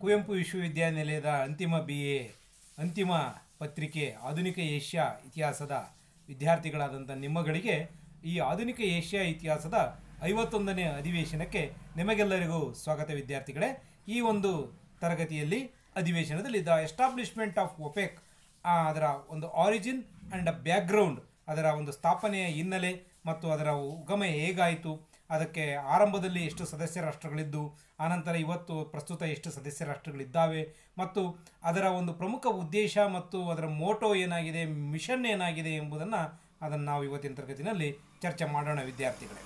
ಕುವೆಂಪು ವಿಶ್ವವಿದ್ಯಾನಿಲಯದ ಅಂತಿಮ B A ಅಂತಿಮ ಪತ್ರಿಕೆ ಆಧುನಿಕ ಏಷ್ಯಾ ಇತಿಹಾಸದ ವಿದ್ಯಾರ್ಥಿಗಳಾದಂಥ ನಿಮ್ಮಗಳಿಗೆ ಈ ಆಧುನಿಕ ಏಷ್ಯಾ ಇತಿಹಾಸದ ಐವತ್ತೊಂದನೇ ಅಧಿವೇಶನಕ್ಕೆ ನಿಮಗೆಲ್ಲರಿಗೂ ಸ್ವಾಗತ ವಿದ್ಯಾರ್ಥಿಗಳೇ ಈ ಒಂದು ತರಗತಿಯಲ್ಲಿ ಅಧಿವೇಶನದಲ್ಲಿ ದ ಎಸ್ಟಾಬ್ಲಿಷ್ಮೆಂಟ್ ಆಫ್ ಒಪೆಕ್ ಅದರ ಒಂದು ಆರಿಜಿನ್ ಆ್ಯಂಡ್ ಬ್ಯಾಕ್ಗ್ರೌಂಡ್ ಅದರ ಒಂದು ಸ್ಥಾಪನೆಯ ಹಿನ್ನೆಲೆ ಮತ್ತು ಅದರ ಉಗಮ ಹೇಗಾಯಿತು ಅದಕ್ಕೆ ಆರಂಭದಲ್ಲಿ ಎಷ್ಟು ಸದಸ್ಯ ರಾಷ್ಟ್ರಗಳಿದ್ದು ಆನಂತರ ಇವತ್ತು ಪ್ರಸ್ತುತ ಎಷ್ಟು ಸದಸ್ಯ ರಾಷ್ಟ್ರಗಳಿದ್ದಾವೆ ಮತ್ತು ಅದರ ಒಂದು ಪ್ರಮುಖ ಉದ್ದೇಶ ಮತ್ತು ಅದರ ಮೋಟೋ ಏನಾಗಿದೆ ಮಿಷನ್ ಏನಾಗಿದೆ ಎಂಬುದನ್ನು ಅದನ್ನು ನಾವು ಇವತ್ತಿನ ತರಗತಿನಲ್ಲಿ ಚರ್ಚೆ ಮಾಡೋಣ ವಿದ್ಯಾರ್ಥಿಗಳೇ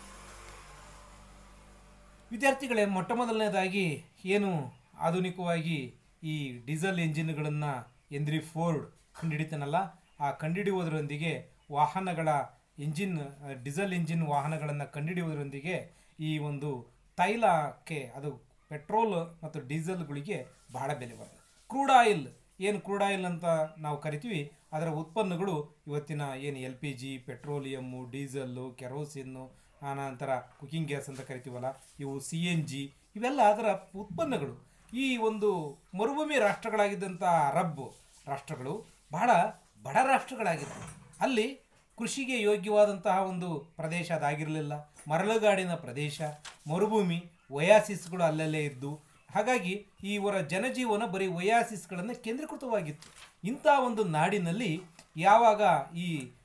ವಿದ್ಯಾರ್ಥಿಗಳೇ ಮೊಟ್ಟ ಮೊದಲನೇದಾಗಿ ಏನು ಆಧುನಿಕವಾಗಿ ಈ ಡೀಸೆಲ್ ಎಂಜಿನ್ಗಳನ್ನು ಎಂದ್ರಿ ಫೋರ್ಡ್ ಕಂಡುಹಿಡಿತಾನಲ್ಲ ಆ ಕಂಡುಹಿಡಿಯುವುದರೊಂದಿಗೆ ವಾಹನಗಳ ಎಂಜಿನ್ ಡೀಸೆಲ್ ಎಂಜಿನ್ ವಾಹನಗಳನ್ನು ಕಂಡುಹಿಡಿಯುವುದರೊಂದಿಗೆ ಈ ಒಂದು ತೈಲಕ್ಕೆ ಅದು ಪೆಟ್ರೋಲ್ ಮತ್ತು ಡೀಸೆಲ್ಗಳಿಗೆ ಬಹಳ ಬೆಲೆ ಬರ್ತದೆ ಕ್ರೂಡ್ ಆಯಿಲ್ ಏನು ಕ್ರೂಡ್ ಆಯಿಲ್ ಅಂತ ನಾವು ಕರಿತೀವಿ ಅದರ ಉತ್ಪನ್ನಗಳು ಇವತ್ತಿನ ಏನು L P G petroleum diesel kerosene ಆನಂತರ ಕುಕಿಂಗ್ ಗ್ಯಾಸ್ ಅಂತ ಕರಿತೀವಲ್ಲ ಇವು ಸಿ ಎನ್ ಜಿ ಇವೆಲ್ಲ ಅದರ ಉತ್ಪನ್ನಗಳು ಈ ಒಂದು ಮರುಭೂಮಿ ರಾಷ್ಟ್ರಗಳಾಗಿದ್ದಂಥ ಅರಬ್ ರಾಷ್ಟ್ರಗಳು ಬಹಳ ಬಡ ರಾಷ್ಟ್ರಗಳಾಗಿದ್ದವು ಅಲ್ಲಿ ಕೃಷಿಗೆ ಯೋಗ್ಯವಾದಂತಹ ಒಂದು ಪ್ರದೇಶ ಅದಾಗಿರಲಿಲ್ಲ ಮರಳುಗಾಡಿನ ಪ್ರದೇಶ ಮರುಭೂಮಿ ಒಯಾಸಿಸ್ಗಳು ಅಲ್ಲಲ್ಲೇ ಇದ್ದು ಹಾಗಾಗಿ ಇವರ ಜನಜೀವನ ಬರೀ ಒಯಾಸಿಸ್ಗಳನ್ನು ಕೇಂದ್ರೀಕೃತವಾಗಿತ್ತು ಇಂಥ ಒಂದು ನಾಡಿನಲ್ಲಿ ಯಾವಾಗ ಈ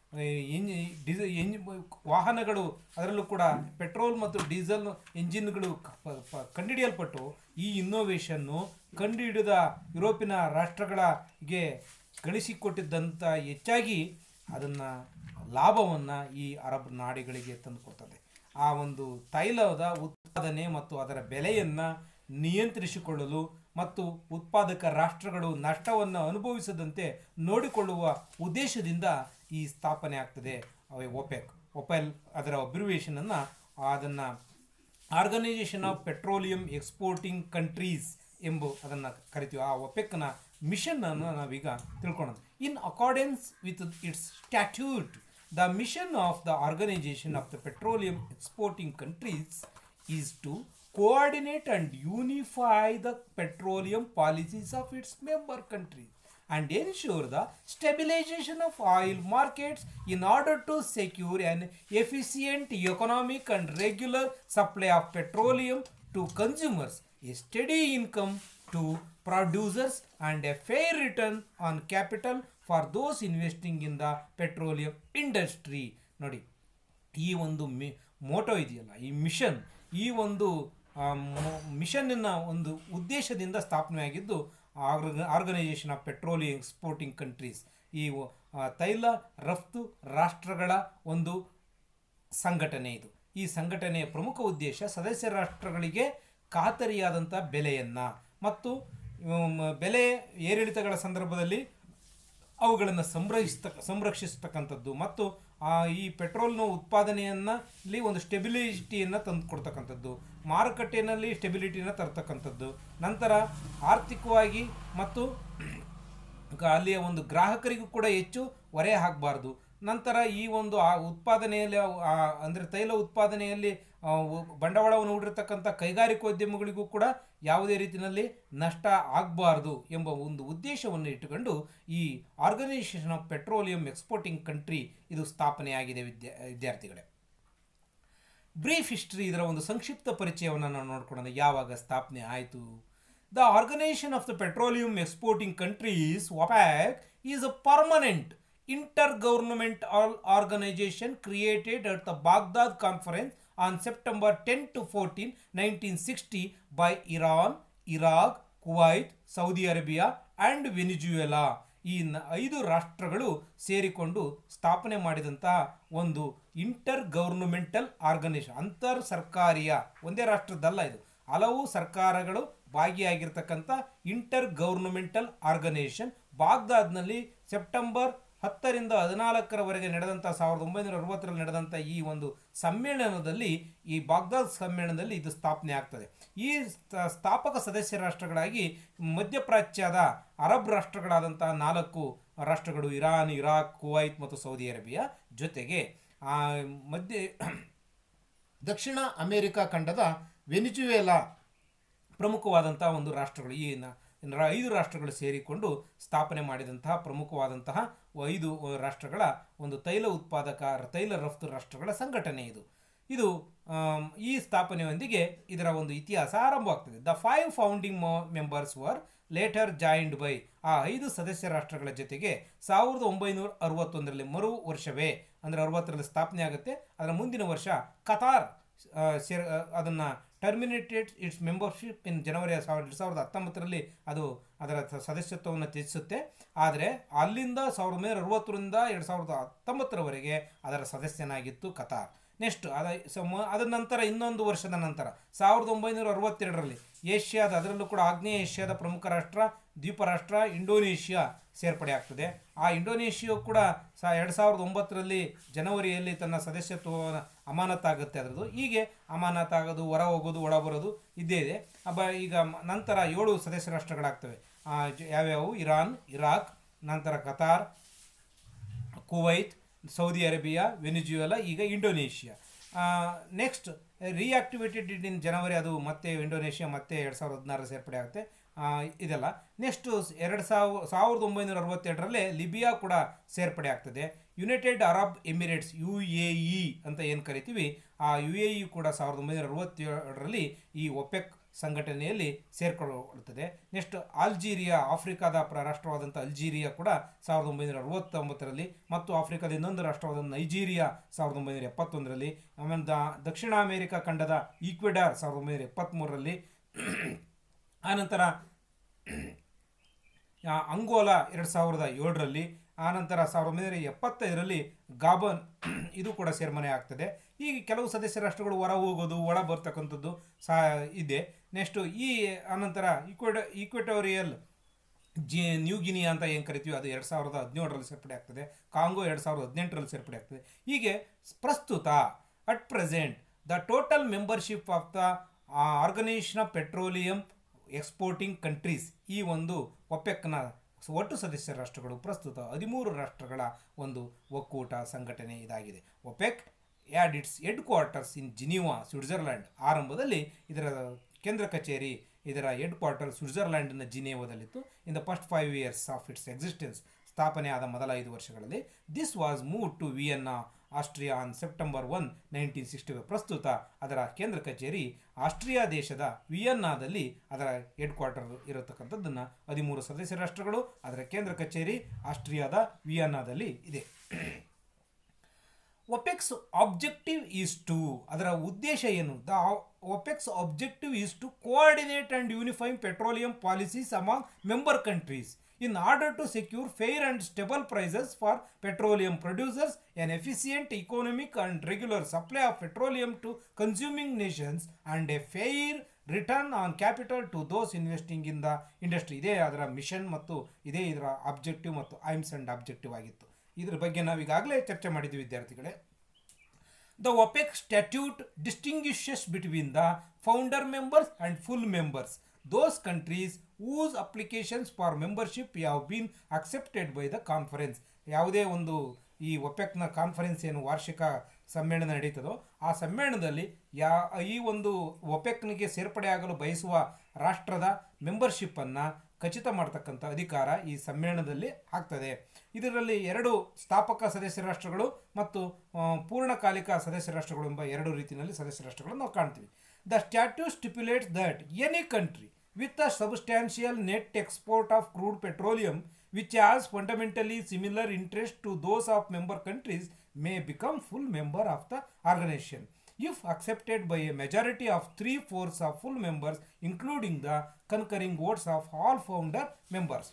ಎಂಜಿ ಡಿಸ ಎಂಜಿ ವಾಹನಗಳು ಅದರಲ್ಲೂ ಕೂಡ ಪೆಟ್ರೋಲ್ ಮತ್ತು ಡೀಸೆಲ್ ಎಂಜಿನ್ಗಳು ಕ- ಪ- ಕಂಡುಹಿಡಿಯಲ್ಪಟ್ಟು ಈ ಇನ್ನೋವೇಷನ್ನು ಕಂಡುಹಿಡಿದ ಯುರೋಪಿನ ರಾಷ್ಟ್ರಗಳಿಗೆ ಗಳಿಸಿಕೊಟ್ಟಿದ್ದಂಥ ಹೆಚ್ಚಾಗಿ ಅದನ್ನು ಲಾಭವನ್ನು ಈ ಅರಬ್ ನಾಡುಗಳಿಗೆ ತಂದುಕೊಡ್ತದೆ ಆ ಒಂದು ತೈಲದ ಉತ್ಪಾದನೆ ಮತ್ತು ಅದರ ಬೆಲೆಯನ್ನು ನಿಯಂತ್ರಿಸಿಕೊಳ್ಳಲು ಮತ್ತು ಉತ್ಪಾದಕ ರಾಷ್ಟ್ರಗಳು ನಷ್ಟವನ್ನು ಅನುಭವಿಸದಂತೆ ನೋಡಿಕೊಳ್ಳುವ ಉದ್ದೇಶದಿಂದ ಈ ಸ್ಥಾಪನೆ ಆಗ್ತದೆ ಒಪೆಕ್ ಒಪೆಲ್ ಅದರ ಅಬ್ರಿವೇಷನನ್ನು ಅದನ್ನು organisation of petroleum exporting countries ಎಂಬು ಅದನ್ನು ಕರಿತೀವಿ ಆ ಒಪೆಕ್ನ ಮಿಷನ್ ಅನ್ನು ನಾವೀಗ ತಿಳ್ಕೊಳ್ಳೋಣ in accordance with its statute the mission of the organisation of the petroleum exporting countries is to coordinate and unify the petroleum policies of its member countries and ensure the stabilization of oil markets in order to secure an efficient economic and regular supply of petroleum to consumers, a steady income to producers and a fair return on capital for those investing in the petroleum industry. ನೋಡಿ ಈ ಒಂದು ಮಿ Moto ಇದೆಯಲ್ಲ ಈ mission ಈ ಒಂದು ಮಿಷನ್ನಿನ ಒಂದು ಉದ್ದೇಶದಿಂದ ಸ್ಥಾಪನೆಯಾಗಿದ್ದು organisation of petroleum exporting countries ಈ ಆ, ತೈಲ ರಫ್ತು ರಾಷ್ಟ್ರಗಳ ಒಂದು ಸಂಘಟನೆ ಇದು ಈ ಸಂಘಟನೆಯ ಪ್ರಮುಖ ಉದ್ದೇಶ ಸದಸ್ಯ ರಾಷ್ಟ್ರಗಳಿಗೆ ಖಾತರಿಯಾದಂಥ ಬೆಲೆಯನ್ನು ಮತ್ತು ಉಮ್, ಬೆಲೆ ಏರಿಳಿತಗಳ ಸಂದರ್ಭದಲ್ಲಿ ಅವುಗಳನ್ನು ಸಂರಕ್ಷಿಸ್ತ ಸಂರಕ್ಷಿಸ್ತಕ್ಕಂಥದ್ದು ಮತ್ತು ಆ, ಈ ಪೆಟ್ರೋಲ್ನ ಉತ್ಪಾದನೆಯನ್ನು ಇಲ್ಲಿ ಒಂದು ಸ್ಟೆಬಿಲಿಟಿಯನ್ನು ತಂದು ಕೊಡ್ತಕ್ಕಂಥದ್ದು ಮಾರುಕಟ್ಟೆಯಲ್ಲಿ ಸ್ಟೆಬಿಲಿಟಿನ ತರ್ತಕ್ಕಂಥದ್ದು ನಂತರ ಆರ್ಥಿಕವಾಗಿ ಮತ್ತು ಗ- ಅಲ್ಲಿಯ ಒಂದು ಗ್ರಾಹಕರಿಗೂ ಕೂಡ ಹೆಚ್ಚು ಹೊರೆ ಹಾಕಬಾರ್ದು ನಂತರ ಈ ಒಂದು ಆ ಉತ್ಪಾದನೆಯಲ್ಲಿ ಆ- ಅಂದರೆ ತೈಲ ಉತ್ಪಾದನೆಯಲ್ಲಿ ಆ, ಉ- ಬಂಡವಾಳವನ್ನು ಹೂಡಿರ್ತಕ್ಕಂಥ ಕೈಗಾರಿಕೋದ್ಯಮಗಳಿಗೂ ಕೂಡ ಯಾವುದೇ ರೀತಿಯಲ್ಲಿ ನಷ್ಟ ಆಗಬಾರ್ದು ಎಂಬ ಒಂದು ಉದ್ದೇಶವನ್ನು ಇಟ್ಟುಕೊಂಡು ಈ organisation of petroleum exporting country ಇದು ಸ್ಥಾಪನೆಯಾಗಿದೆ ವಿದ್ಯಾ ವಿದ್ಯಾರ್ಥಿಗಳೇ ಬ್ರೀಫ್ ಹಿಸ್ಟ್ರಿ ಇದರ ಒಂದು ಸಂಕ್ಷಿಪ್ತ ಪರಿಚಯವನ್ನು ನಾವು ನೋಡ್ಕೊಳ್ಳೋಣ ಯಾವಾಗ ಸ್ಥಾಪನೆ ಆಯಿತು the organisation of the petroleum exporting countries OPEC is a permanent inter government organisation created at the Baghdad conference on September ten to fourteen nineteen sixty by Iran Iraq Kuwait Saudi Arabia and Venezuela ಈ ನ ಐದು ರಾಷ್ಟ್ರಗಳು ಸೇರಿಕೊಂಡು ಸ್ಥಾಪನೆ ಮಾಡಿದಂತಹ ಒಂದು inter governmental organisation ಅಂತರ್ ಸರ್ಕಾರಿಯ ಒಂದೇ ರಾಷ್ಟ್ರದ್ದಲ್ಲ ಇದು ಹಲವು ಸರ್ಕಾರಗಳು ಭಾಗಿಯಾಗಿರ್ತಕ್ಕಂಥ ಇಂಟರ್ ಗವರ್ನಮೆಂಟಲ್ ಆರ್ಗನೈಸೇಷನ್ ಬಾಗ್ದಾದ್ನಲ್ಲಿ ಸೆಪ್ಟೆಂಬರ್ ಹತ್ತರಿಂದ ಹದಿನಾಲ್ಕರವರೆಗೆ ನಡೆದಂಥ ಸಾವಿರದ ಒಂಬೈನೂರ ಅರವತ್ತರಲ್ಲಿ ನಡೆದಂಥ ಈ ಒಂದು ಸಮ್ಮೇಳನದಲ್ಲಿ ಈ ಬಾಗ್ದಾದ್ ಸಮ್ಮೇಳನದಲ್ಲಿ ಇದು ಸ್ಥಾಪನೆ ಆಗ್ತದೆ ಈ ಸ್ಥ- ಸ್ಥಾಪಕ ಸದಸ್ಯ ರಾಷ್ಟ್ರಗಳಾಗಿ ಮಧ್ಯಪ್ರಾಚ್ಯದ ಅರಬ್ ರಾಷ್ಟ್ರಗಳಾದಂತಹ ನಾಲ್ಕು ರಾಷ್ಟ್ರಗಳು ಇರಾನ್ ಇರಾಕ್ ಕುವೈತ್ ಮತ್ತು ಸೌದಿ ಅರೇಬಿಯಾ ಜೊತೆಗೆ ಆ ಮಧ್ಯ ದಕ್ಷಿಣ ಅಮೆರಿಕ ಖಂಡದ ವೆನಿಜುವೆಲಾ ಪ್ರಮುಖವಾದಂಥ ಒಂದು ರಾಷ್ಟ್ರಗಳು ಈ ನ- ರ- ಐದು ರಾಷ್ಟ್ರಗಳು ಸೇರಿಕೊಂಡು ಸ್ಥಾಪನೆ ಮಾಡಿದಂತಹ ಪ್ರಮುಖವಾದಂತಹ ಐದು ರಾಷ್ಟ್ರಗಳ ಒಂದು ತೈಲ ಉತ್ಪಾದಕ ತೈಲ ರಫ್ತು ರಾಷ್ಟ್ರಗಳ ಸಂಘಟನೆ ಇದು ಇದು ಆಮ್, ಈ ಸ್ಥಾಪನೆಯೊಂದಿಗೆ ಇದರ ಒಂದು ಇತಿಹಾಸ ಆರಂಭವಾಗ್ತದೆ the five founding members were later joined by ಆ ಐದು ಸದಸ್ಯ ರಾಷ್ಟ್ರಗಳ ಜೊತೆಗೆ ಸಾವಿರದ ಒಂಬೈನೂರ ಅರವತ್ತೊಂದರಲ್ಲಿ ಮರು ವರ್ಷವೇ ಅಂದರೆ ಅರವತ್ತರಲ್ಲಿ ಸ್ಥಾಪನೆ ಆಗುತ್ತೆ ಅದರ ಮುಂದಿನ ವರ್ಷ ಕತಾರ್ ಆ, ಸೇರ್ ಆ, ಅದನ್ನ terminated its membership in January ಸಾವಿರದ ಎರಡು ಸಾವಿರದ ಹತ್ತೊಂಬತ್ತರಲ್ಲಿ ಅದು ಅದರ ಸ- ಸದಸ್ಯತ್ವವನ್ನು ತ್ಯಜಿಸುತ್ತೆ ಆದರೆ ಅಲ್ಲಿಂದ ಸಾವಿರದ ಒಂಬೈನೂರ ಅರವತ್ತರಿಂದ ಎರಡು ಸಾವಿರದ ಹತ್ತೊಂಬತ್ತರವರೆಗೆ ಅದರ ಸದಸ್ಯನಾಗಿತ್ತು ಕತಾರ್ ನೆಕ್ಸ್ಟ್ ಅದ ಸ- ಮ- ಅದರ ನಂತರ ಇನ್ನೊಂದು ವರ್ಷದ ನಂತರ ಸಾವಿರದ ಒಂಬೈನೂರ ಅರವತ್ತೆರಡರಲ್ಲಿ ಏಷ್ಯಾದ ಅದರಲ್ಲೂ ಕೂಡ ಆಗ್ನೇಯ ಏಷ್ಯಾದ ಪ್ರಮುಖ ರಾಷ್ಟ್ರ ದ್ವೀಪ ರಾಷ್ಟ್ರ ಇಂಡೋನೇಷ್ಯಾ ಸೇರ್ಪಡೆ ಆಗ್ತದೆ ಆ ಇಂಡೋನೇಷ್ಯಾ ಕೂಡ ಸಾ ಎರಡು ಸಾವಿರದ ಒಂಬತ್ತರಲ್ಲಿ ಜನವರಿಯಲ್ಲಿ ತನ್ನ ಸದಸ್ಯತ್ವವನ್ನು ಅಮಾನತಾಗುತ್ತೆ ಅದರದ್ದು ಹೀಗೆ ಅಮಾನತಾಗೋದು ಹೊರ ಹೋಗೋದು ಒಳ ಬರೋದು ಇದ್ದೇ ಇದೆ ಅಬ್ಬ ಈಗ ಮ- ನಂತರ ಏಳು ಸದಸ್ಯ ರಾಷ್ಟ್ರಗಳಾಗ್ತವೆ ಆ, ಜ- ಯಾವ್ಯಾವು ಇರಾನ್ ಇರಾಕ್ ನಂತರ Qatar Kuwait Saudi Arabia Venezuela ಈಗ ಇಂಡೋನೇಷ್ಯಾ ನೆಕ್ಸ್ಟ್ ರಿಯಾಕ್ಟಿವೇಟೆಡ್ ಇನ್ ಜನವರಿ ಅದು ಮತ್ತೆ ಇಂಡೋನೇಷ್ಯಾ ಮತ್ತೆ ಎರಡು ಸಾವಿರದ ಹದಿನಾರು ಸೇರ್ಪಡೆ ಆಗುತ್ತೆ ಆ, ಇದೆಲ್ಲ ನೆಕ್ಸ್ಟ್ ಎರಡು ಸಾವಿರ ಸಾವಿರದ ಒಂಬೈನೂರ ಅರವತ್ತೆರಡರಲ್ಲೇ ಲಿಬಿಯಾ ಕೂಡ ಸೇರ್ಪಡೆ ಆಗ್ತದೆ United Arab Emirates U A E ಅಂತ ಏನು ಕರಿತೀವಿ ಆ ಯು ಎ ಇ ಕೂಡ ಸಾವಿರದ ಒಂಬೈನೂರ ಅರವತ್ತೇಳರಲ್ಲಿ ಈ ಒಪೆಕ್ ಸಂಘಟನೆಯಲ್ಲಿ ಸೇರ್ಕೊಳ್ಳುತ್ತದೆ ನೆಕ್ಸ್ಟ್ ಅಲ್ಜೀರಿಯಾ ಆಫ್ರಿಕಾದ ಪ್ರ ರಾಷ್ಟ್ರವಾದಂಥ ಅಲ್ಜೀರಿಯಾ ಕೂಡ ಸಾವಿರದ ಒಂಬೈನೂರ ಅರವತ್ತೊಂಬತ್ತರಲ್ಲಿ ಮತ್ತು ಆಫ್ರಿಕಾದ ಇನ್ನೊಂದು ರಾಷ್ಟ್ರವಾದ ನೈಜೀರಿಯಾ ಸಾವಿರದ ಒಂಬೈನೂರ ಎಪ್ಪತ್ತೊಂದರಲ್ಲಿ ಆಮೇಲೆ ದ ದಕ್ಷಿಣ ಅಮೆರಿಕ ಖಂಡದ ಈಕ್ವೆಡಾರ್ ಸಾವಿರದ ಒಂಬೈನೂರ ಎಪ್ಪತ್ತ್ಮೂರರಲ್ಲಿ ಆನಂತರ ಆ, ಅಂಗೋಲಾ ಎರಡು ಸಾವಿರದ ಏಳರಲ್ಲಿ ಆನಂತರ ಸಾವಿರದ ಒಂಬೈನೂರ ಎಪ್ಪತ್ತೈದರಲ್ಲಿ ಗಾಬನ್ ಇದು ಕೂಡ ಸೇರ್ಮನೆ ಆಗ್ತದೆ ಈಗ ಕೆಲವು ಸದಸ್ಯ ರಾಷ್ಟ್ರಗಳು ಹೊರ ಹೋಗೋದು ಒಳ ಬರ್ತಕ್ಕಂಥದ್ದು ಸಹ ಇದೆ ನೆಕ್ಸ್ಟು ಈ ಆನಂತರ ಈಕ್ವೆಡ ಈಕ್ವೆಟೋರಿಯಲ್ ಜಿ ನ್ಯೂ ಗಿನಿಯಾ ಅಂತ ಏನು ಕರಿತೀವಿ ಅದು ಎರಡು ಸಾವಿರದ ಹದಿನೇಳರಲ್ಲಿ ಸೇರ್ಪಡೆ ಆಗ್ತದೆ ಕಾಂಗೋ ಎರಡು ಸಾವಿರದ ಹದಿನೆಂಟರಲ್ಲಿ ಸೇರ್ಪಡೆ ಆಗ್ತದೆ ಹೀಗೆ ಪ್ರಸ್ತುತ at present the total membership of the organisation of petroleum exporting countries ಈ ಒಂದು ಒಪೆಕ್ನ ಒಟ್ಟು ಸದಸ್ಯ ರಾಷ್ಟ್ರಗಳು ಪ್ರಸ್ತುತ ಹದಿಮೂರು ರಾಷ್ಟ್ರಗಳ ಒಂದು ಒಕ್ಕೂಟ ಸಂಘಟನೆ ಇದಾಗಿದೆ OPEC had its headquarters in Geneva Switzerland ಆರಂಭದಲ್ಲಿ ಇದರ ಕೇಂದ್ರ ಕಚೇರಿ ಇದರ ಹೆಡ್ ಕ್ವಾರ್ಟರ್ ಸ್ವಿಟ್ಜರ್ಲ್ಯಾಂಡ್ನ ಜಿನೇವಾದಲ್ಲಿತ್ತು in the first five years of its existence ಸ್ಥಾಪನೆ ಆದ ಮೊದಲ ಐದು ವರ್ಷಗಳಲ್ಲಿ this was move to Vienna Austria on September one nineteen sixty ಪ್ರಸ್ತುತ ಅದರ ಕೇಂದ್ರ ಕಚೇರಿ ಆಸ್ಟ್ರಿಯಾ ದೇಶದ ವಿಯನ್ನಾದಲ್ಲಿ ಅದರ ಹೆಡ್ ಕ್ವಾರ್ಟರ್ ಇರತಕ್ಕಂಥದ್ದನ್ನು ಹದಿಮೂರು ಸದಸ್ಯ ರಾಷ್ಟ್ರಗಳು ಅದರ ಕೇಂದ್ರ ಕಚೇರಿ ಆಸ್ಟ್ರಿಯಾದ ವಿಯನ್ನಾದಲ್ಲಿ ಇದೆ ಒಪೆಕ್ಸ್ ಆಬ್ಜೆಕ್ಟಿವ್ ಈಸ್ ಟು ಅದರ ಉದ್ದೇಶ ಏನು the OPEC's objective is to coordinate and unify petroleum policies among member countries in order to secure fair and stable prices for petroleum producers, an efficient economic and regular supply of petroleum to consuming nations, and a fair return on capital to those investing in the industry ಇದೇ ಅದರ mission ಮತ್ತು ಇದೇ ಇದರ objective ಮತ್ತು aims and objective ಆಗಿತ್ತು ಇದ್ರ ಬಗ್ಗೆ ನಾವು ಈಗಾಗಲೇ ಚರ್ಚೆ ಮಾಡಿದ್ವಿ ವಿದ್ಯಾರ್ಥಿಗಳೇ The OPEC statute distinguishes between the founder members and full members. Those countries whose applications for membership have been accepted by the conference. ಯಾವುದೇ ಒಂದು ಈ ಒಪೆಕ್ನ ಕಾನ್ಫರೆನ್ಸ್ ಏನು ವಾರ್ಷಿಕ ಸಮ್ಮೇಳನ ನಡೀತದೋ ಆ ಸಮ್ಮೇಳನದಲ್ಲಿ ಯಾ ಈ ಒಂದು ಒಪೆಕ್ನಿಗೆ ಸೇರ್ಪಡೆಯಾಗಲು ಬಯಸುವ ರಾಷ್ಟ್ರದ ಮೆಂಬರ್ಶಿಪ್ಪನ್ನು ಖಚಿತ ಮಾಡ್ತಕ್ಕಂಥ ಅಧಿಕಾರ ಈ ಸಮ್ಮೇಳನದಲ್ಲಿ ಆಗ್ತದೆ ಇದರಲ್ಲಿ ಎರಡು ಸ್ಥಾಪಕ ಸದಸ್ಯ ರಾಷ್ಟ್ರಗಳು ಮತ್ತು ಆ, ಪೂರ್ಣಕಾಲಿಕ ಸದಸ್ಯ ರಾಷ್ಟ್ರಗಳು ಎಂಬ ಎರಡು ರೀತಿಯಲ್ಲಿ ಸದಸ್ಯ ರಾಷ್ಟ್ರಗಳನ್ನು ನಾವು ಕಾಣ್ತೀವಿ the statute stipulates that any country with a substantial net export of crude petroleum which has fundamentally similar interest to those of member countries may become full member of the organization if accepted by a majority of three fourths of full members including the concurring votes of all founder members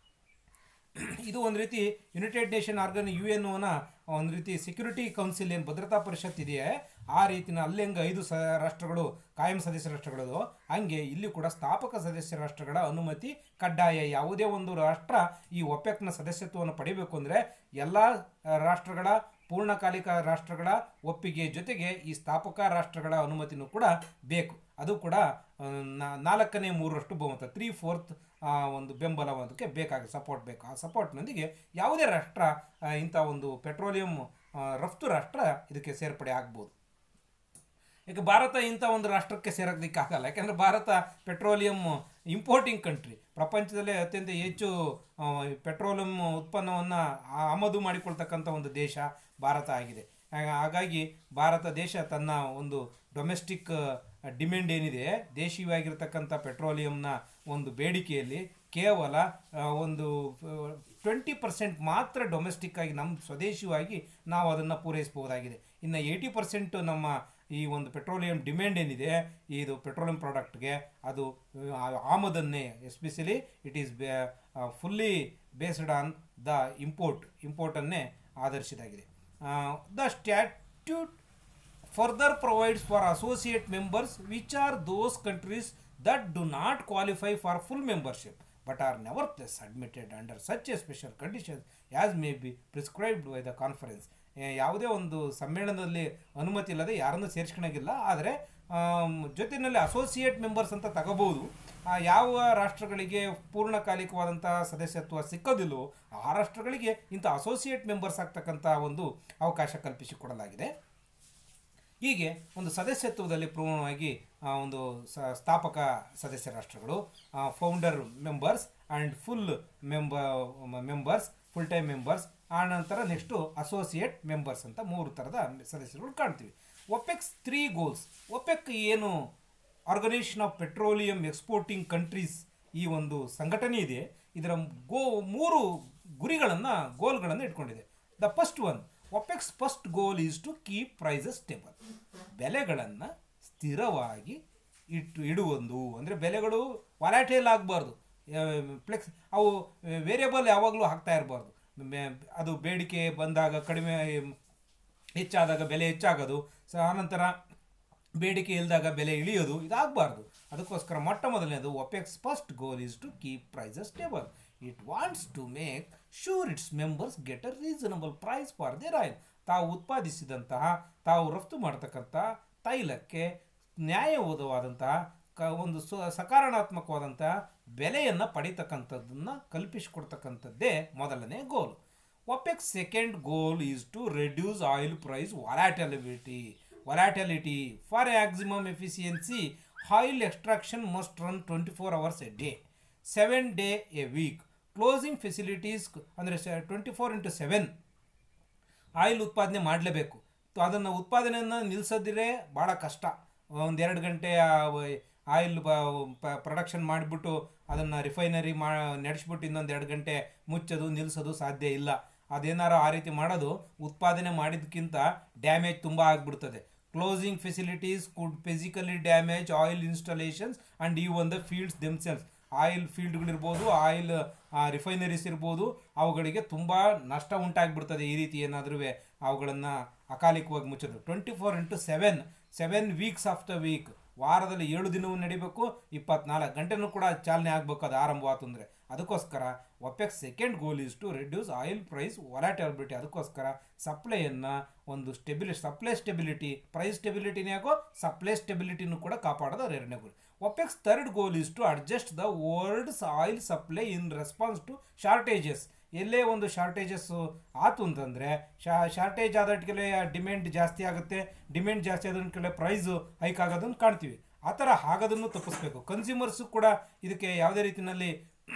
ಇದು ಒಂದು ರೀತಿ United Nation organ U N ಓನ ಒಂದು ರೀತಿ security council ಏನು ಭದ್ರತಾ ಪರಿಷತ್ ಇದೆಯೇ ಆ ರೀತಿನ ಅಲ್ಲಿ ಹೆಂಗೆ ಐದು ಸ ರಾಷ್ಟ್ರಗಳು ಕಾಯಂ ಸದಸ್ಯ ರಾಷ್ಟ್ರಗಳದು ಹಂಗೆ ಇಲ್ಲಿ ಕೂಡ ಸ್ಥಾಪಕ ಸದಸ್ಯ ರಾಷ್ಟ್ರಗಳ ಅನುಮತಿ ಕಡ್ಡಾಯ ಯಾವುದೇ ಒಂದು ರಾಷ್ಟ್ರ ಈ ಒಪೆಕ್ನ ಸದಸ್ಯತ್ವವನ್ನು ಪಡಿಬೇಕು ಅಂದರೆ ಎಲ್ಲ ರಾಷ್ಟ್ರಗಳ ಪೂರ್ಣಕಾಲಿಕ ರಾಷ್ಟ್ರಗಳ ಒಪ್ಪಿಗೆ ಜೊತೆಗೆ ಈ ಸ್ಥಾಪಕ ರಾಷ್ಟ್ರಗಳ ಅನುಮತಿನೂ ಕೂಡ ಬೇಕು ಅದು ಕೂಡ ಆ, ನಾ- ನಾಲ್ಕನೇ ಮೂರರಷ್ಟು ಬಹುಮತ ತ್ರೀ ಫೋರ್ತ್ ಒಂದು ಬೆಂಬಲ ಅದಕ್ಕೆ ಬೇಕಾಗಿ ಸಪೋರ್ಟ್ ಬೇಕು ಆ ಸಪೋರ್ಟ್ನೊಂದಿಗೆ ಯಾವುದೇ ರಾಷ್ಟ್ರ ಆ, ಇಂಥ ಒಂದು ಪೆಟ್ರೋಲಿಯಂ ಆ, ರಫ್ತು ರಾಷ್ಟ್ರ ಇದಕ್ಕೆ ಸೇರ್ಪಡೆ ಆಗ್ಬೋದು ಈಗ ಭಾರತ ಇಂಥ ಒಂದು ರಾಷ್ಟ್ರಕ್ಕೆ ಸೇರೋದಕ್ಕೆ ಆಗಲ್ಲ ಯಾಕೆಂದರೆ ಭಾರತ ಪೆಟ್ರೋಲಿಯಂ ಇಂಪೋರ್ಟಿಂಗ್ ಕಂಟ್ರಿ ಪ್ರಪಂಚದಲ್ಲೇ ಅತ್ಯಂತ ಹೆಚ್ಚು ಆ, ಪೆಟ್ರೋಲಿಯಂ ಉತ್ಪನ್ನವನ್ನು ಆಮದು ಮಾಡಿಕೊಳ್ತಕ್ಕಂಥ ಒಂದು ದೇಶ ಭಾರತ ಆಗಿದೆ ಹಾಗ- ಹಾಗಾಗಿ ಭಾರತ ದೇಶ ತನ್ನ ಒಂದು ಡೊಮೆಸ್ಟಿಕ್ ಡಿಮ್ಯಾಂಡ್ ಏನಿದೆ ದೇಶೀಯವಾಗಿರ್ತಕ್ಕಂಥ ಪೆಟ್ರೋಲಿಯಂನ ಒಂದು ಬೇಡಿಕೆಯಲ್ಲಿ ಕೇವಲ ಆ, ಒಂದು ಟ್ವೆಂಟಿ ಪರ್ಸೆಂಟ್ ಮಾತ್ರ ಡೊಮೆಸ್ಟಿಕ್ ಆಗಿ ನಮ್ಮ ಸ್ವದೇಶಿಯಾಗಿ ನಾವು ಅದನ್ನು ಪೂರೈಸಬಹುದಾಗಿದೆ ಇನ್ನು ಏಯ್ಟಿ ಪರ್ಸೆಂಟ್ ನಮ್ಮ ಈ ಒಂದು ಪೆಟ್ರೋಲಿಯಂ ಡಿಮ್ಯಾಂಡ್ ಏನಿದೆ ಇದು ಪೆಟ್ರೋಲಿಯಂ ಪ್ರಾಡಕ್ಟ್ಗೆ ಅದು ಆ, ಆಮದನ್ನೇ especially it is fully based on the import ಇಂಪೋರ್ಟನ್ನೇ ಆಧರಿಸಿದಾಗಿದೆ the statute further provides for associate members which are those countries that do not qualify for full membership but are nevertheless admitted under such a special conditions as may be prescribed by the conference ಏ, ಯಾವುದೇ ಒಂದು ಸಮ್ಮೇಳನದಲ್ಲಿ ಅನುಮತಿ ಇಲ್ಲದೆ ಯಾರನ್ನೂ ಸೇರಿಸ್ಕೊಳಂಗಿಲ್ಲ ಆದರೆ ಜೊತೆಯಲ್ಲಿ associate members ಅಂತ ತಗೋಬಹುದು ಆ, ಯಾವ ರಾಷ್ಟ್ರಗಳಿಗೆ ಪೂರ್ಣಕಾಲಿಕವಾದಂಥ ಸದಸ್ಯತ್ವ ಸಿಕ್ಕೋದಿಲ್ಲವೋ ಆ ರಾಷ್ಟ್ರಗಳಿಗೆ ಇಂಥ ಅಸೋಸಿಯೇಟ್ ಮೆಂಬರ್ಸ್ ಆಗ್ತಕ್ಕಂಥ ಒಂದು ಅವಕಾಶ ಕಲ್ಪಿಸಿಕೊಡಲಾಗಿದೆ ಹೀಗೆ ಒಂದು ಸದಸ್ಯತ್ವದಲ್ಲಿ ಪೂರ್ಣವಾಗಿ ಆ, ಒಂದು ಸ ಸ್ಥಾಪಕ ಸದಸ್ಯ ರಾಷ್ಟ್ರಗಳು ಫೌಂಡರ್ ಮೆಂಬರ್ಸ್ ಆ್ಯಂಡ್ ಫುಲ್ ಮೆಂಬ ಮೆಂಬರ್ಸ್ ಫುಲ್ ಟೈಮ್ ಮೆಂಬರ್ಸ್ ಆ ನಂತರ ನೆಕ್ಸ್ಟು ಅಸೋಸಿಯೇಟ್ ಮೆಂಬರ್ಸ್ ಅಂತ ಮೂರು ಥರದ ಸದಸ್ಯರುಗಳು ಕಾಣ್ತೀವಿ ಒಪೆಕ್ಸ್ ತ್ರೀ ಗೋಲ್ಸ್ ಒಪೆಕ್ ಏನು organisation of petroleum exporting countries ಈ ಒಂದು ಸಂಘಟನೆ ಇದೆ ಇದರ ಗೋ ಮೂರು ಗುರಿಗಳನ್ನು ಗೋಲ್ಗಳನ್ನು ಇಟ್ಕೊಂಡಿದೆ the first one OPEC's first goal is to keep prices stable ಬೆಲೆಗಳನ್ನು ಸ್ಥಿರವಾಗಿ ಇಟ್ಟು ಇಡುವೊಂದು ಅಂದರೆ ಬೆಲೆಗಳು ವಾಲಾಟೈಲ್ ಆಗಬಾರ್ದು ಫ್ಲೆಕ್ಸ್ ಅವು ವೇರಿಯಬಲ್ ಯಾವಾಗಲೂ ಹಾಕ್ತಾ ಇರಬಾರ್ದು ಅದು ಬೇಡಿಕೆ ಬಂದಾಗ ಕಡಿಮೆ ಹೆಚ್ಚಾದಾಗ ಬೆಲೆ ಹೆಚ್ಚಾಗೋದು ಸ ಆನಂತರ ಬೇಡಿಕೆ ಇಲ್ಲದಾಗ ಬೆಲೆ ಇಳಿಯೋದು ಇದಾಗಬಾರ್ದು ಅದಕ್ಕೋಸ್ಕರ ಮೊಟ್ಟ ಮೊದಲನೇದು OPEC's first goal is to keep prices stable it wants to make sure its members get a reasonable price for their oil ತಾವು ಉತ್ಪಾದಿಸಿದಂತಹ ತಾವು ರಫ್ತು ಮಾಡ್ತಕ್ಕಂಥ ತೈಲಕ್ಕೆ ನ್ಯಾಯಯುತವಾದಂತಹ ಕ ಒಂದು ಸು ಸಕಾರಾತ್ಮಕವಾದಂತಹ ಬೆಲೆಯನ್ನು ಪಡಿತಕ್ಕಂಥದ್ದನ್ನು ಕಲ್ಪಿಸಿಕೊಡ್ತಕ್ಕಂಥದ್ದೇ ಮೊದಲನೇ goal OPEC's second goal is to reduce oil price volatility volatility for maximum efficiency oil extraction must run twenty four hours a day seven day a week closing facilities ಅಂದರೆ twenty four into seven oil ಉತ್ಪಾದನೆ ಮಾಡಲೇಬೇಕು ಅದನ್ನು ಉತ್ಪಾದನೆಯನ್ನು ನಿಲ್ಲಿಸೋದಿರೇ ಭಾಳ ಕಷ್ಟ ಒಂದೆರಡು ಗಂಟೆ oil production ಮಾಡಿಬಿಟ್ಟು ಅದನ್ನು ರಿಫೈನರಿ ಮಾ ನಡೆಸ್ಬಿಟ್ಟು ಇನ್ನೊಂದು ಎರಡು ಗಂಟೆ ಮುಚ್ಚೋದು ನಿಲ್ಲಿಸೋದು ಸಾಧ್ಯ ಇಲ್ಲ ಅದೇನಾರು ಆ ರೀತಿ ಮಾಡೋದು ಉತ್ಪಾದನೆ ಮಾಡಿದ್ದಕ್ಕಿಂತ ಡ್ಯಾಮೇಜ್ ತುಂಬ ಆಗಿಬಿಡ್ತದೆ closing facilities could physically damage oil installations and ಈ ಒಂದು ಫೀಲ್ಡ್ಸ್ ದೆಮ್ಸೆಲ್ಸ್ ಆಯಿಲ್ ಫೀಲ್ಡ್ಗಳಿರ್ಬೋದು ಆಯಿಲ್ ರಿಫೈನರೀಸ್ ಇರ್ಬೋದು ಅವುಗಳಿಗೆ ತುಂಬ ನಷ್ಟ ಉಂಟಾಗಿಬಿಡ್ತದೆ ಈ ರೀತಿ ಏನಾದರೂ ಅವುಗಳನ್ನು ಅಕಾಲಿಕವಾಗಿ ಮುಚ್ಚೋದು twenty four into seven seven weeks of the week ವಾರದಲ್ಲಿ ಏಳು ದಿನವೂ ನಡಿಬೇಕು ಇಪ್ಪತ್ನಾಲ್ಕು ಗಂಟೆನೂ ಕೂಡ ಚಾಲನೆ ಆಗಬೇಕು ಅದು ಆರಂಭವಾತು ಅಂದರೆ ಅದಕ್ಕೋಸ್ಕರ OPEC second goal is to reduce oil price volatility ಅದಕ್ಕೋಸ್ಕರ ಸಪ್ಲೈಯನ್ನು ಒಂದು ಸ್ಟೆಬಿಲಿ ಸಪ್ಲೈ ಸ್ಟೆಬಿಲಿಟಿ ಪ್ರೈಸ್ ಸ್ಟೆಬಿಲಿಟಿನೇ ಆಗೋ ಸಪ್ಲೈ ಸ್ಟೆಬಿಲಿಟಿನೂ ಕೂಡ ಕಾಪಾಡೋದು ಅವ್ರ ಎರಡನೇ goal OPEC's third goal is to adjust the world's oil supply in response to shortages ಎಲ್ಲೇ ಒಂದು ಶಾರ್ಟೇಜಸ್ ಆತು ಅಂತಂದರೆ ಶಾ ಶಾರ್ಟೇಜ್ ಆದಟ್ಟಿಗೆ ಡಿಮ್ಯಾಂಡ್ ಜಾಸ್ತಿ ಆಗುತ್ತೆ ಡಿಮ್ಯಾಂಡ್ ಜಾಸ್ತಿ ಆದಕ್ಕೆ ಪ್ರೈಸು ಹೈಕ್ ಆಗೋದನ್ನು ಕಾಣ್ತೀವಿ ಆ ಥರ ಆಗೋದನ್ನು ತಪ್ಪಿಸ್ಬೇಕು ಕನ್ಸ್ಯೂಮರ್ಸು ಕೂಡ ಇದಕ್ಕೆ ಯಾವುದೇ ರೀತಿಯಲ್ಲಿ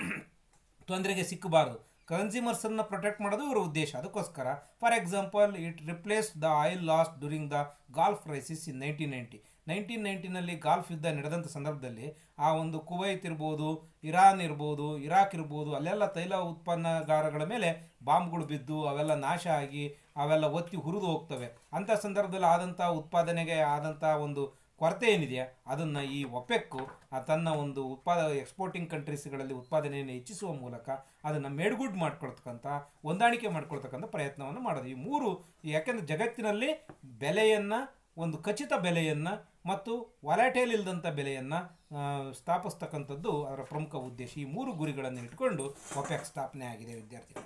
ತೊಂದರೆಗೆ ಸಿಕ್ಕಬಾರ್ದು ಕನ್ಸ್ಯೂಮರ್ಸನ್ನು ಪ್ರೊಟೆಕ್ಟ್ ಮಾಡೋದು ಇವರ ಉದ್ದೇಶ ಅದಕ್ಕೋಸ್ಕರ for example it replace the oil lost during the Gulf crisis in nineteen ninety nineteen ನೈಂಟಿನಲ್ಲಿ ಗಾಲ್ಫ್ ಯುದ್ಧ ನಡೆದಂಥ ಸಂದರ್ಭದಲ್ಲಿ ಆ ಒಂದು ಕುವೈತ್ ಇರ್ಬೋದು ಇರಾನ್ ಇರ್ಬೋದು ಇರಾಕ್ ಇರ್ಬೋದು ಅಲ್ಲೆಲ್ಲ ತೈಲ ಉತ್ಪನ್ನಗಾರಗಳ ಮೇಲೆ ಬಾಂಬ್ಗಳು ಬಿದ್ದು ಅವೆಲ್ಲ ನಾಶ ಆಗಿ ಅವೆಲ್ಲ ಒತ್ತಿ ಹುರಿದು ಹೋಗ್ತವೆ ಅಂಥ ಸಂದರ್ಭದಲ್ಲಿ ಆದಂಥ ಉತ್ಪಾದನೆಗೆ ಆದಂಥ ಒಂದು ಕೊರತೆ ಏನಿದೆ ಅದನ್ನು ಈ ಒಪೆಕ್ಕು ತನ್ನ ಒಂದು ಉತ್ಪಾದ ಎಕ್ಸ್ಪೋರ್ಟಿಂಗ್ ಕಂಟ್ರೀಸ್ಗಳಲ್ಲಿ ಉತ್ಪಾದನೆಯನ್ನು ಹೆಚ್ಚಿಸುವ ಮೂಲಕ ಅದನ್ನು ಮೇಡ್ಗುಡ್ ಮಾಡ್ಕೊಳ್ತಕ್ಕಂಥ ಹೊಂದಾಣಿಕೆ ಮಾಡ್ಕೊಳ್ತಕ್ಕಂಥ ಪ್ರಯತ್ನವನ್ನು ಮಾಡೋದು ಈ ಮೂರು ಯಾಕೆಂದರೆ ಜಗತ್ತಿನಲ್ಲಿ ಬೆಲೆಯನ್ನು ಒಂದು ಖಚಿತ ಬೆಲೆಯನ್ನು ಮತ್ತು ವಲಾಟೇಲ್ ಇಲ್ಲದಂಥ ಬೆಲೆಯನ್ನು ಸ್ಥಾಪಿಸ್ತಕ್ಕಂಥದ್ದು ಅದರ ಪ್ರಮುಖ ಉದ್ದೇಶ ಈ ಮೂರು ಗುರಿಗಳನ್ನು ಇಟ್ಕೊಂಡು ಒಪೆಕ್ ಸ್ಥಾಪನೆ ಆಗಿದೆ ವಿದ್ಯಾರ್ಥಿಗಳು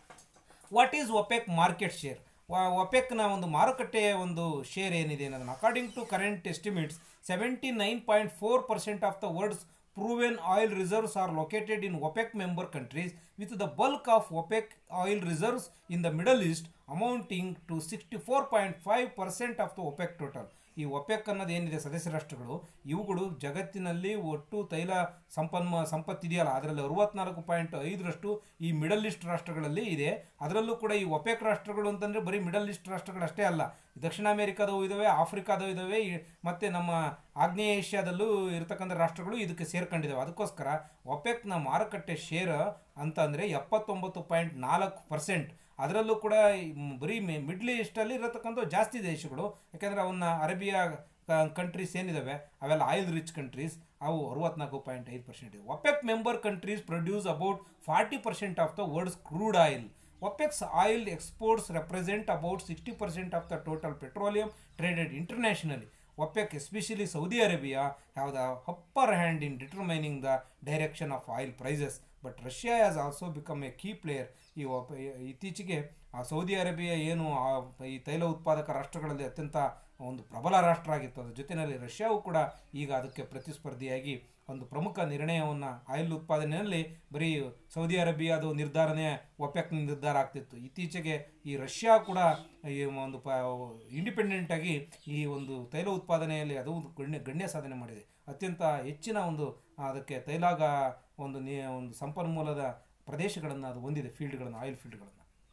what is OPEC market share ಒಪೆಕ್ನ ಒಂದು ಮಾರುಕಟ್ಟೆಯ ಒಂದು ಶೇರ್ ಏನಿದೆ ಅನ್ನೋದನ್ನು according to current estimates seventy nine point four percent of the world's proven oil reserves are located in OPEC member countries with the bulk of OPEC oil reserves in the Middle East amounting to 64.5% of the OPEC total. ಈ OPEC ಅನ್ನೋದು ಏನಿದೆ ಸದಸ್ಯ ರಾಷ್ಟ್ರಗಳು ಇವುಗಳು ಜಗತ್ತಿನಲ್ಲಿ ಒಟ್ಟು ತೈಲ ಸಂಪನ್ಮ ಸಂಪತ್ತಿದೆಯಲ್ಲ ಅದರಲ್ಲಿ ಅರವತ್ನಾಲ್ಕು ಪಾಯಿಂಟ್ ಐದರಷ್ಟು ಈ ಮಿಡಲ್ ಈಸ್ಟ್ ರಾಷ್ಟ್ರಗಳಲ್ಲಿ ಇದೆ ಅದರಲ್ಲೂ ಕೂಡ ಈ ಒಪೆಕ್ ರಾಷ್ಟ್ರಗಳು ಅಂತಂದರೆ ಬರೀ ಮಿಡಲ್ ಈಸ್ಟ್ ರಾಷ್ಟ್ರಗಳಷ್ಟೇ ಅಲ್ಲ ದಕ್ಷಿಣ ಅಮೆರಿಕಾದವು ಇದ್ದಾವೆ ಆಫ್ರಿಕಾದವು ಇದ್ದಾವೆ ಈ- ಮತ್ತೆ ನಮ್ಮ ಆಗ್ನೇಯ ಏಷ್ಯಾದಲ್ಲೂ ಇರತಕ್ಕಂಥ ರಾಷ್ಟ್ರಗಳು ಇದಕ್ಕೆ ಸೇರ್ಕೊಂಡಿದ್ದಾವೆ ಅದಕ್ಕೋಸ್ಕರ ಒಪೆಕ್ನ ಮಾರುಕಟ್ಟೆ ಶೇರ್ ಅಂತ ಅಂದರೆ ಎಪ್ಪತ್ತೊಂಬತ್ತು ಪಾಯಿಂಟ್ ನಾಲ್ಕು ಪರ್ಸೆಂಟ್ ಅದರಲ್ಲೂ ಕೂಡ ಈ ಮ್- ಬರೀ ಮಿ- ಮಿಡ್ಲ್ ಈಸ್ಟಲ್ಲಿ ಇರತಕ್ಕಂಥ ಜಾಸ್ತಿ ದೇಶಗಳು ಯಾಕೆಂದರೆ ಅವನ್ನ ಅರೇಬಿಯಾ ಕಂಟ್ರೀಸ್ ಏನಿದಾವೆ ಅವೆಲ್ಲ ಆಯಿಲ್ ರಿಚ್ ಕಂಟ್ರೀಸ್ ಅವು ಅರವತ್ನಾಲ್ಕು ಪಾಯಿಂಟ್ ಐದು ಪರ್ಸೆಂಟ್ ಇದೆ OPEC member countries produce about forty percent of the world's crude oil OPEC's oil exports represent about sixty percent of the total petroleum traded internationally OPEC, especially Saudi Arabia, have the upper hand in determining the direction of oil prices. But Russia has also become a key player. ಈ ಒಪ ಇತ್ತೀಚೆಗೆ ಆ Saudi Arabia ಏನು ಆ ಈ ತೈಲ ಉತ್ಪಾದಕ ರಾಷ್ಟ್ರಗಳಲ್ಲಿ ಅತ್ಯಂತ ಒಂದು ಪ್ರಬಲ ರಾಷ್ಟ್ರ ಆಗಿತ್ತು ಅದ್ರ ಜೊತೆಯಲ್ಲಿ ರಷ್ಯಾವು ಕೂಡ ಈಗ ಅದಕ್ಕೆ ಪ್ರತಿಸ್ಪರ್ಧಿಯಾಗಿ ಒಂದು ಪ್ರಮುಖ ನಿರ್ಣಯವನ್ನು ಆಯಿಲ್ ಉತ್ಪಾದನೆಯಲ್ಲಿ ಬರೀ ಸೌದಿ ಅರೇಬಿಯಾದ ನಿರ್ಧಾರನೇ ಒಪೆಕ್ ನಿರ್ಧಾರ ಆಗ್ತಿತ್ತು ಇತ್ತೀಚೆಗೆ ಈ ರಷ್ಯಾ ಕೂಡ ಈ ಒಂದು ಪ ಇಂಡಿಪೆಂಡೆಂಟ್ ಆಗಿ ಈ ಒಂದು ತೈಲ ಉತ್ಪಾದನೆಯಲ್ಲಿ ಅದು ಒಂದು ಗಣ್ಯ ಗಣ್ಯ ಸಾಧನೆ ಮಾಡಿದೆ ಅತ್ಯಂತ ಹೆಚ್ಚಿನ ಒಂದು ಅದಕ್ಕೆ ತೈಲಾಗ ಒಂದು ನೀ ಒಂದು ಸಂಪನ್ಮೂಲದ ಪ್ರದೇಶಗಳನ್ನು ಅದು ಹೊಂದಿದೆ ಫೀಲ್ಡ್ಗಳನ್ನು ಆಯಿಲ್ ಫೀಲ್ಡ್ಗಳನ್ನು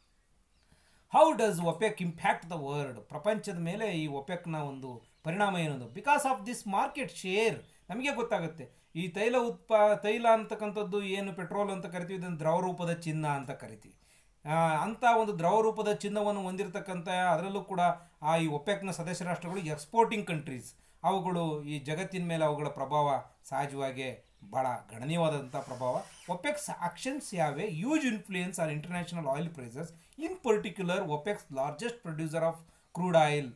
how does OPEC impact the world ಪ್ರಪಂಚದ ಮೇಲೆ ಈ ಒಪೆಕ್ನ ಒಂದು ಪರಿಣಾಮ ಏನದು because of this market share ನಮಗೆ ಗೊತ್ತಾಗುತ್ತೆ ಈ ತೈಲ ಉತ್ಪಾ ತೈಲ ಅಂತಕ್ಕಂಥದ್ದು ಏನು ಪೆಟ್ರೋಲ್ ಅಂತ ಕರಿತೀವಿ ಇದನ್ನು ದ್ರವ ರೂಪದ ಚಿನ್ನ ಅಂತ ಕರಿತೀವಿ ಆ, ಅಂಥ ಒಂದು ದ್ರವ ರೂಪದ ಚಿನ್ನವನ್ನು ಹೊಂದಿರತಕ್ಕಂಥ ಅದರಲ್ಲೂ ಕೂಡ ಆ ಈ ಒಪೆಕ್ನ ಸದಸ್ಯ ರಾಷ್ಟ್ರಗಳು ಎಕ್ಸ್ಪೋರ್ಟಿಂಗ್ ಕಂಟ್ರೀಸ್ ಅವುಗಳು ಈ ಜಗತ್ತಿನ ಮೇಲೆ ಅವುಗಳ ಪ್ರಭಾವ ಸಹಜವಾಗಿ ಭಾಳ ಗಣನೀಯವಾದಂಥ ಪ್ರಭಾವ ಒಪೆಕ್ಸ್ ಆಕ್ಷನ್ಸ್ ಯಾವೆ huge influence on international oil prices in particular OPEC's largest producer of crude oil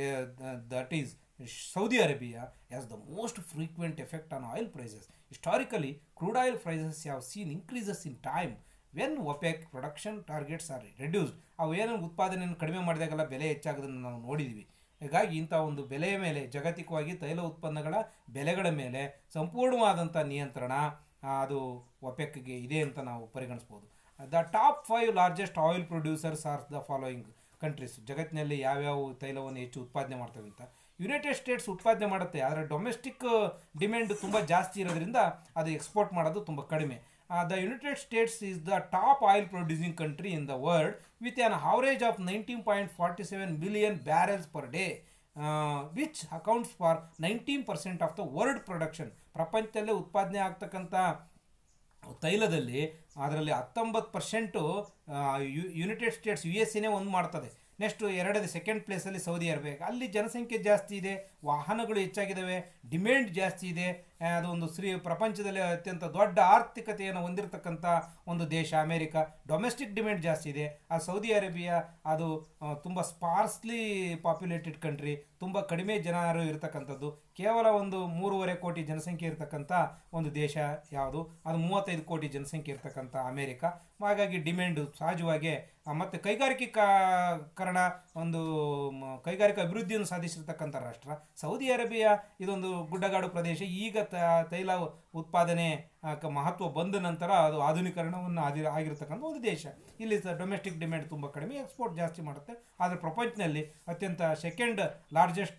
that is Saudi Arabia has the most frequent effect on oil prices. Historically, crude oil prices have seen increases in time when OPEC production targets are reduced. ಅವು ಏನು ಉತ್ಪಾದನೆಯನ್ನು ಕಡಿಮೆ ಮಾಡಿದಾಗೆಲ್ಲ ಬೆಲೆ ಹೆಚ್ಚಾಗೋದನ್ನು ನಾವು ನೋಡಿದ್ವಿ ಹೀಗಾಗಿ ಇಂಥ ಒಂದು ಬೆಲೆಯ ಮೇಲೆ ಜಾಗತಿಕವಾಗಿ ತೈಲ ಉತ್ಪನ್ನಗಳ ಬೆಲೆಗಳ ಮೇಲೆ ಸಂಪೂರ್ಣವಾದಂಥ ನಿಯಂತ್ರಣ ಆ, ಅದು ಒಪೆಕ್ಗೆ ಇದೆ ಅಂತ ನಾವು ಪರಿಗಣಿಸ್ಬೋದು the top five largest oil producers are the following countries ಜಗತ್ತಿನಲ್ಲಿ ಯಾವ್ಯಾವ ತೈಲವನ್ನು ಹೆಚ್ಚು ಉತ್ಪಾದನೆ ಮಾಡ್ತವೆ ಅಂತ ಯುನೈಟೆಡ್ ಸ್ಟೇಟ್ಸ್ ಉತ್ಪಾದನೆ ಮಾಡುತ್ತೆ ಆದರೆ ಡೊಮೆಸ್ಟಿಕ್ ಡಿಮ್ಯಾಂಡ್ ತುಂಬ ಜಾಸ್ತಿ ಇರೋದ್ರಿಂದ ಅದು ಎಕ್ಸ್ಪೋರ್ಟ್ ಮಾಡೋದು ತುಂಬ ಕಡಿಮೆ the United States is the top oil producing country in the world with an average of nineteen point forty seven million barrels per day which accounts for nineteen percent of the world production ಪ್ರಪಂಚದಲ್ಲೇ ಉತ್ಪಾದನೆ ಆಗ್ತಕ್ಕಂಥ ತೈಲದಲ್ಲಿ ಅದರಲ್ಲಿ ಹತ್ತೊಂಬತ್ತು percent United States U S ಎನೇ ಒಂದು ಮಾಡ್ತದೆ next ಎರಡನೇ ಸೆಕೆಂಡ್ ಪ್ಲೇಸಲ್ಲಿ ಸೌದಿ ಅರೇಬಿಯಾ ಅಲ್ಲಿ ಜನಸಂಖ್ಯೆ ಜಾಸ್ತಿ ಇದೆ ವಾಹನಗಳು ಹೆಚ್ಚಾಗಿದ್ದಾವೆ ಡಿಮ್ಯಾಂಡ್ ಜಾಸ್ತಿ ಇದೆ ಆ, ಅದು ಒಂದು ಶ್ರೀ ಪ್ರಪಂಚದಲ್ಲಿ ಅತ್ಯಂತ ದೊಡ್ಡ ಆರ್ಥಿಕತೆಯನ್ನು ಹೊಂದಿರತಕ್ಕಂಥ ಒಂದು ದೇಶ ಅಮೇರಿಕ ಡೊಮೆಸ್ಟಿಕ್ ಡಿಮ್ಯಾಂಡ್ ಜಾಸ್ತಿ ಇದೆ ಆ ಸೌದಿ ಅರೇಬಿಯಾ ಅದು ಆ, ತುಂಬ ಸ್ಪಾರ್ಸ್ಲಿ ಪಾಪ್ಯುಲೇಟೆಡ್ ಕಂಟ್ರಿ ತುಂಬ ಕಡಿಮೆ ಜನರು ಇರತಕ್ಕಂಥದ್ದು ಕೇವಲ ಒಂದು ಮೂರುವರೆ ಕೋಟಿ ಜನಸಂಖ್ಯೆ ಇರತಕ್ಕಂಥ ಒಂದು ದೇಶ ಯಾವುದು ಅದು ಮೂವತ್ತೈದು ಕೋಟಿ ಜನಸಂಖ್ಯೆ ಇರತಕ್ಕಂಥ ಅಮೇರಿಕ ಹಾಗಾಗಿ ಡಿಮ್ಯಾಂಡು ಸಹಜವಾಗಿ ಆ, ಮತ್ತು ಕೈಗಾರಿಕೀಕರಣ ಒಂದು ಮ- ಕೈಗಾರಿಕಾ ಅಭಿವೃದ್ಧಿಯನ್ನು ಸಾಧಿಸಿರ್ತಕ್ಕಂಥ ರಾಷ್ಟ್ರ ಸೌದಿ ಅರೇಬಿಯಾ ಇದೊಂದು ಗುಡ್ಡಗಾಡು ಪ್ರದೇಶ ಈಗ ತ- ತೈಲ ಉತ್ಪಾದನೆ ಆ, ಕ- ಮಹತ್ವ ಬಂದ ನಂತರ ಅದು ಆಧುನೀಕರಣವನ್ನು ಆದಿ ಆಗಿರ್ತಕ್ಕಂಥ ಒಂದು ದೇಶ ಇಲ್ಲಿ ಡೊಮೆಸ್ಟಿಕ್ ಡಿಮ್ಯಾಂಡ್ ತುಂಬ ಕಡಿಮೆ ಎಕ್ಸ್ಪೋರ್ಟ್ ಜಾಸ್ತಿ ಮಾಡುತ್ತೆ ಆದರೆ ಪ್ರಪಂಚದಲ್ಲಿ ಅತ್ಯಂತ second largest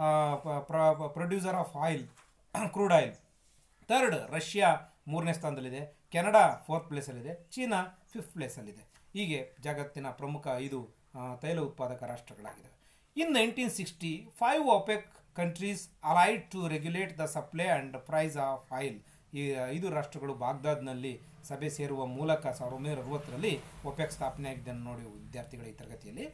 producer of oil crude oil third Russia ಮೂರನೇ ಸ್ಥಾನದಲ್ಲಿದೆ ಕೆನಡಾ ಫೋರ್ತ್ ಪ್ಲೇಸಲ್ಲಿದೆ ಚೀನಾ ಫಿಫ್ತ್ ಪ್ಲೇಸಲ್ಲಿದೆ ಹೀಗೆ ಜಗತ್ತಿನ ಪ್ರಮುಖ ಐದು ಆ, ತೈಲ ಉತ್ಪಾದಕ ರಾಷ್ಟ್ರಗಳಾಗಿವೆ in nineteen sixty five OPEC countries allied to regulate the supply and price of oil ಈ ಐದು ರಾಷ್ಟ್ರಗಳು ಬಾಗ್ದಾದ್ನಲ್ಲಿ ಸಭೆ ಸೇರುವ ಮೂಲಕ ಸಾವಿರದ ಒಂಬೈನೂರ ಅರವತ್ತರಲ್ಲಿ ಒಪೆಕ್ ಸ್ಥಾಪನೆ ಆಗಿದ್ದನ್ನು ನೋಡಿ ವಿದ್ಯಾರ್ಥಿಗಳ ಈ ತರಗತಿಯಲ್ಲಿ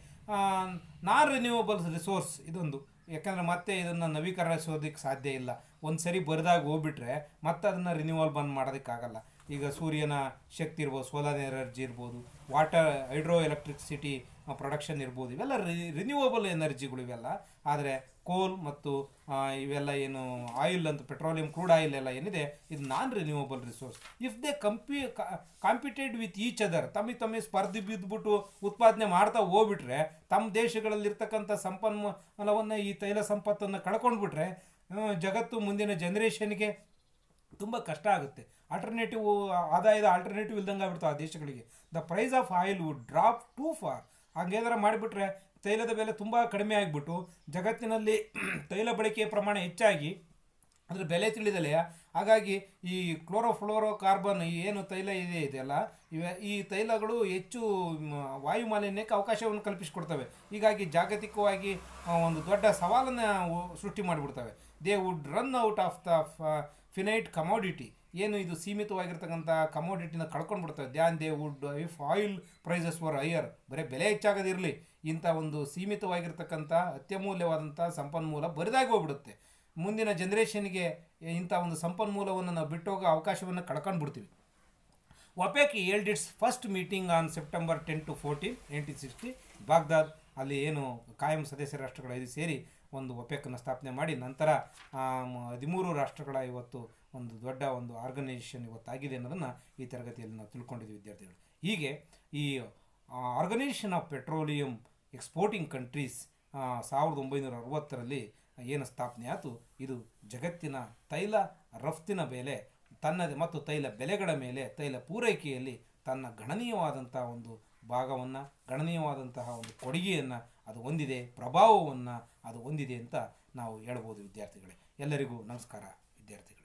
ನಾನ್ ರಿನ್ಯೂವಬಲ್ ರಿಸೋರ್ಸ್ ಇದೊಂದು ಯಾಕಂದರೆ ಮತ್ತೆ ಇದನ್ನು ನವೀಕರಿಸೋದಕ್ಕೆ ಸಾಧ್ಯ ಇಲ್ಲ ಒಂದು ಸರಿ ಬರೆದಾಗ ಹೋಗ್ಬಿಟ್ರೆ ಮತ್ತೆ ಅದನ್ನು ರಿನ್ಯೂವಲ್ ಬಂದ್ ಮಾಡೋದಕ್ಕಾಗಲ್ಲ ಈಗ ಸೂರ್ಯನ ಶಕ್ತಿ ಇರ್ಬೋದು ಸೋಲಾರ್ ಎನರ್ಜಿ ಇರ್ಬೋದು ವಾಟರ್ ಹೈಡ್ರೋ ಎಲೆಕ್ಟ್ರಿಸಿಟಿ ಪ್ರೊಡಕ್ಷನ್ ಇರ್ಬೋದು ಇವೆಲ್ಲ ರಿನ್ಯೂವಬಲ್ ಎನರ್ಜಿಗಳು ಇವೆಲ್ಲ ಆದರೆ ಕೋಲ್ ಮತ್ತು ಆ, ಇವೆಲ್ಲ ಏನು ಆಯಿಲ್ ಅಂತ ಪೆಟ್ರೋಲಿಯಂ ಕ್ರೂಡ್ ಆಯಿಲ್ ಎಲ್ಲ ಏನಿದೆ ಇದು non renewable resource if they ಕಂಪಿ ಕಾಂಪಿಟೇಟ್ ವಿತ್ ಈಚ್ ಅದರ್ ತಮ್ಮ ತಮ್ಮ ಸ್ಪರ್ಧೆ ಬಿದ್ದುಬಿಟ್ಟು ಉತ್ಪಾದನೆ ಮಾಡ್ತಾ ಹೋಗ್ಬಿಟ್ರೆ ತಮ್ಮ ದೇಶಗಳಲ್ಲಿರ್ತಕ್ಕಂಥ ಸಂಪನ್ಮೂಲವನ್ನು ಈ ತೈಲ ಸಂಪತ್ತನ್ನು ಕಳ್ಕೊಂಡ್ಬಿಟ್ರೆ ಆ, ಜಗತ್ತು ಮುಂದಿನ ಜನ್ರೇಷನ್ಗೆ ತುಂಬ ಕಷ್ಟ ಆಗುತ್ತೆ ಆಲ್ಟರ್ನೇಟಿವ್ ಆದಾಯದ ಆಲ್ಟರ್ನೇಟಿವ್ ಇಲ್ದಂಗೆ ಆಗ್ಬಿಡ್ತಾವೆ ಆ ದೇಶಗಳಿಗೆ the price of oil would drop too far ಹಂಗೇನಾರ ಮಾಡಿಬಿಟ್ರೆ ತೈಲದ ಬೆಲೆ ತುಂಬ ಕಡಿಮೆ ಆಗಿಬಿಟ್ಟು ಜಗತ್ತಿನಲ್ಲಿ ತೈಲ ಬಳಕೆಯ ಪ್ರಮಾಣ ಹೆಚ್ಚಾಗಿ ಅದ್ರ ಬೆಲೆ ತಿಳಿದಲೆ ಹಾಗಾಗಿ ಈ ಕ್ಲೋರೋಫ್ಲೋರೋ ಕಾರ್ಬನ್ ಈ ಏನು ತೈಲ ಇದೆ ಇದೆಯಲ್ಲ ಇವೆ ಈ ತೈಲಗಳು ಹೆಚ್ಚು ಮ್, ವಾಯು ಮಾಲಿನ್ಯಕ್ಕೆ ಅವಕಾಶವನ್ನು ಕಲ್ಪಿಸಿಕೊಡ್ತವೆ ಹೀಗಾಗಿ ಜಾಗತಿಕವಾಗಿ ಆ, ಒಂದು ದೊಡ್ಡ ಸವಾಲನ್ನು ಉ- ಸೃಷ್ಟಿ ಮಾಡಿಬಿಡ್ತವೆ they would run out of the finite commodity ಏನು ಇದು ಸೀಮಿತವಾಗಿರ್ತಕ್ಕಂಥ ಕಮೋಡಿಟಿನ ಕಳ್ಕೊಂಡು ಬಿಡ್ತವೆ than they would if oil prices were higher ಬರೀ ಬೆಲೆ ಹೆಚ್ಚಾಗದಿರಲಿ ಇಂಥ ಒಂದು ಸೀಮಿತವಾಗಿರ್ತಕ್ಕಂಥ ಅತ್ಯಮೂಲ್ಯವಾದಂಥ ಸಂಪನ್ಮೂಲ ಬರಿದಾಗಿ ಹೋಗ್ಬಿಡುತ್ತೆ ಮುಂದಿನ ಜನ್ರೇಷನ್ಗೆ ಇಂಥ ಒಂದು ಸಂಪನ್ಮೂಲವನ್ನು ನಾವು ಬಿಟ್ಟೋಗೋ ಅವಕಾಶವನ್ನು ಕಳ್ಕೊಂಡು ಬಿಡ್ತೀವಿ OPEC held its first meeting on September ten to fourteen nineteen sixty Baghdad ಅಲ್ಲಿ ಏನು ಕಾಯಂ ಸದಸ್ಯ ರಾಷ್ಟ್ರಗಳ ಇದು ಸೇರಿ ಒಂದು ಒಪೆಕ್ನ ಸ್ಥಾಪನೆ ಮಾಡಿ ನಂತರ ಆ, ಮ- ಹದಿಮೂರು ರಾಷ್ಟ್ರಗಳ ಇವತ್ತು ಒಂದು ದೊಡ್ಡ ಒಂದು ಆರ್ಗನೈಸೇಷನ್ ಇವತ್ತಾಗಿದೆ ಅನ್ನೋದನ್ನು ಈ ತರಗತಿಯಲ್ಲಿ ನಾವು ತಿಳ್ಕೊಂಡಿದ್ವಿ ವಿದ್ಯಾರ್ಥಿಗಳು ಹೀಗೆ ಈ organisation of petroleum exporting countries ಸಾವಿರದ ಒಂಬೈನೂರ ಅರವತ್ತರಲ್ಲಿ ಏನು ಸ್ಥಾಪನೆ ಆಯಿತು ಇದು ಜಗತ್ತಿನ ತೈಲ ರಫ್ತಿನ ಬೆಲೆ ತನ್ನದೇ ಮತ್ತು ತೈಲ ಬೆಲೆಗಳ ಮೇಲೆ ತೈಲ ಪೂರೈಕೆಯಲ್ಲಿ ತನ್ನ ಗಣನೀಯವಾದಂಥ ಒಂದು ಭಾಗವನ್ನು ಗಣನೀಯವಾದಂತಹ ಒಂದು ಕೊಡುಗೆಯನ್ನು ಅದು ಹೊಂದಿದೆ ಪ್ರಭಾವವನ್ನು ಅದು ಹೊಂದಿದೆ ಅಂತ ನಾವು ಹೇಳ್ಬೋದು ವಿದ್ಯಾರ್ಥಿಗಳೇ ಎಲ್ಲರಿಗೂ ನಮಸ್ಕಾರ ವಿದ್ಯಾರ್ಥಿಗಳು